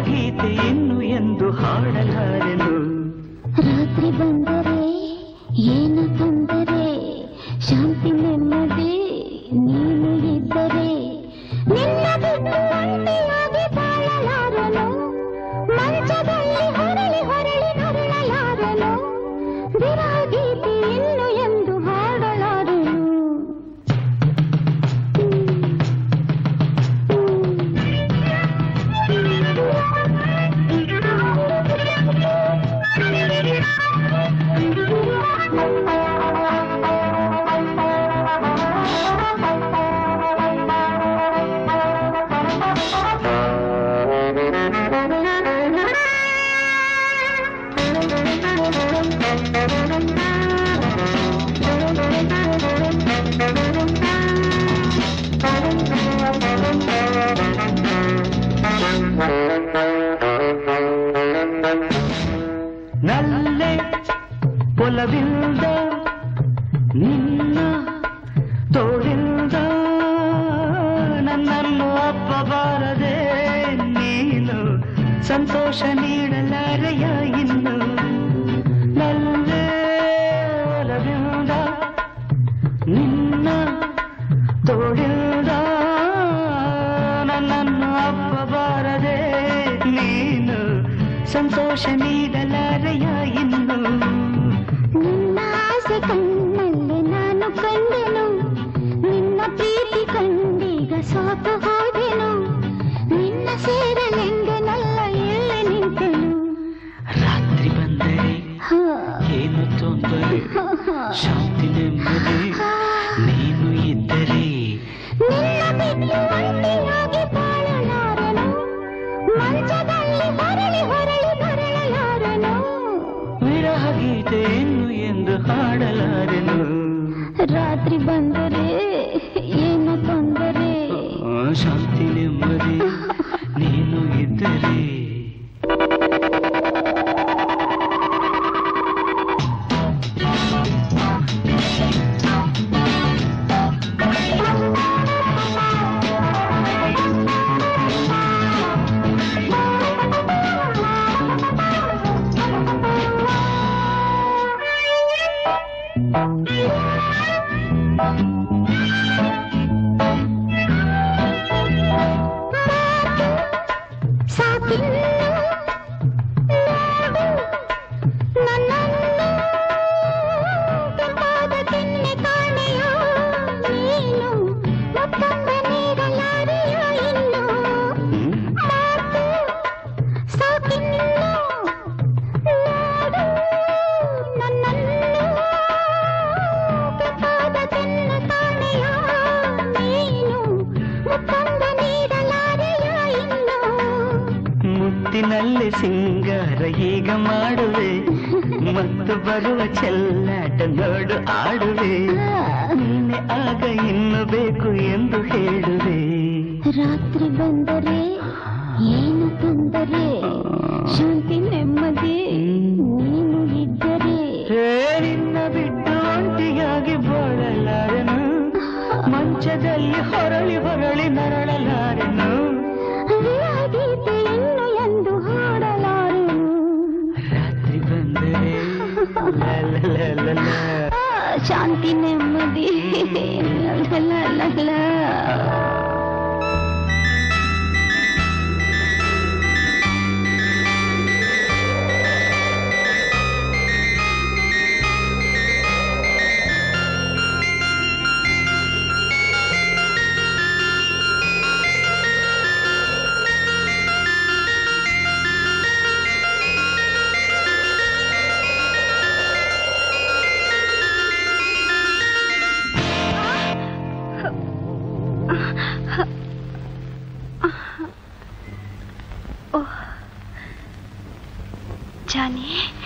ಗೀತೆ ಇನ್ನು ಎಂದು ಹಾಡಲಾರೆನು ರಾತ್ರಿ ಬಂದರೆ ಏನು ತೊಂದರೆ ಶಾಂತಿ ನೆಮ್ಮದಿ ನೀನು ಇದ್ದರೆ ನಿನ್ನ ಬಿಟ್ಟು ಒಂಟಿಯಾಗಿ ಬಾಳಲಾರನು ಮಂಚದಲ್ಲಿ ಹೊರಳಿ ಹೊರಳಿ ನರಳಲಾರನು ವಿರಾಗೀತೆ ಇನ್ನು ಎಂದು ಹಾಡಲಾರನು ನಲ್ಲೆ ಒಲವಿಲ್ದ ನಿನ್ನ ತೋಳಿಲ್ದ ನನ್ನನ್ನು ಅಪ್ಪಬಾರದೆ ನೀನು ಸಂತೋಷ ನೀಡಲಾರೆಯ ಇನ್ನು ನಲ್ಲೆ ಒಲವಿಲ್ದ ನಿನ್ನ ತೋಳಿಲ್ದ ನನ್ನನ್ನು ಅಪ್ಪಬಾರದೆ ನೀನು ಸಂತೋಷ ನೀಡಲಾರೆಯ ಇನ್ನು ನಿನ್ನ ಆಸೆ ಕಣ್ಣಲ್ಲಿ ನಾನು ಕಂಡೆನು ನಿನ್ನ ಪ್ರೀತಿ ಕಂಡೀಗ ಸೋತು ಹೋದೆನು ನಿನ್ನ ಸೇರಲೆಂದೆನಲ್ಲ ಎಲ್ಲಿ ನಿಂತೆನು ರಾತ್ರಿ ಬಂದರೆ ಹಾ, ಏನು ತೊಂದರೆ ಹಾ, ಹಾ. ಶಾಂತಿ ನೆಮ್ಮದಿ ನೀನು ಇದ್ದರೆ ನಿನ್ನ ಬಿಟ್ಟು ಒಂಟಿಯಾಗಿ ಬಾಳಲಾರನು ಮಂಚದಲ್ಲಿ ಹೊರಳಿ ಹೊರಳಿ ಬರಲಾರನು ವಿರಹ ಗೀತೆ ಇನ್ನು ಎಂದು ಹಾಡಲಾರೆನು ರಾತ್ರಿ ಬಂದರೆ ಏನು ತೊಂದರೆ ಆ, ಶಾಂತಿ ನೆಮ್ಮದಿ ನೀನು ಇದ್ದರೆ ಸಾಕಿನ್ನು ನೋಡು ನನ್ನನ್ನು ಕೆಂಪಾದ ಕೆನ್ನೆ ಕಾಣೆಯೋ ನೀನು ಮತ್ತೊಂದ ನೀಡಲಾರೆಯ ಇನ್ನು ಮಾತು ಸಾಕಿನ್ನು ನೋಡು ನನ್ನನ್ನು ಕೆಂಪಾದ ಕೆನ್ನೆ ಕಾಣೆಯೋ ನೀನು ಮತ್ತೊಂದ ನೀಡಲಾರೆಯ ಇನ್ನು ಮುತ್ತಿನಲ್ಲಿ ಸಿಂಗಾರ ಈಗ ಮಾಡುವೆ ಮತ್ತು ಬರುವ ಚೆಲ್ಲಾಟ ನೋಡು ಆಡುವೆ ನೀನೆ ಆಗ ಇನ್ನು ಬೇಕು ಎಂದು ಹೇಳುವೆ ರಾತ್ರಿ ಬಂದರೆ ಏನು ತೊಂದರೆ ಶಾಂತಿ ನೆಮ್ಮದಿ ನೀನು ಇದ್ದರೆ ಹೇ ನಿನ್ನ ಬಿಟ್ಟು ಒಂಟಿಯಾಗಿ ಬಾಳಲಾರೆನು ಮಂಚದಲ್ಲಿ ಹೊರಳಿ ಹೊರಳಿ ನರಳಲಾರೆನು ಗೀತೆ ಇನ್ನು ಎಂದು ಹಾಡಲಾರೆನು ರಾತ್ರಿ ಬಂದರೆ ಲ ಲ ಲ ಲ ಲ. ಆ, ಶಾಂತಿ ನೆಮ್ಮದಿ ಲ, ಲ, ಲ, ಲ. ಜಾನಿ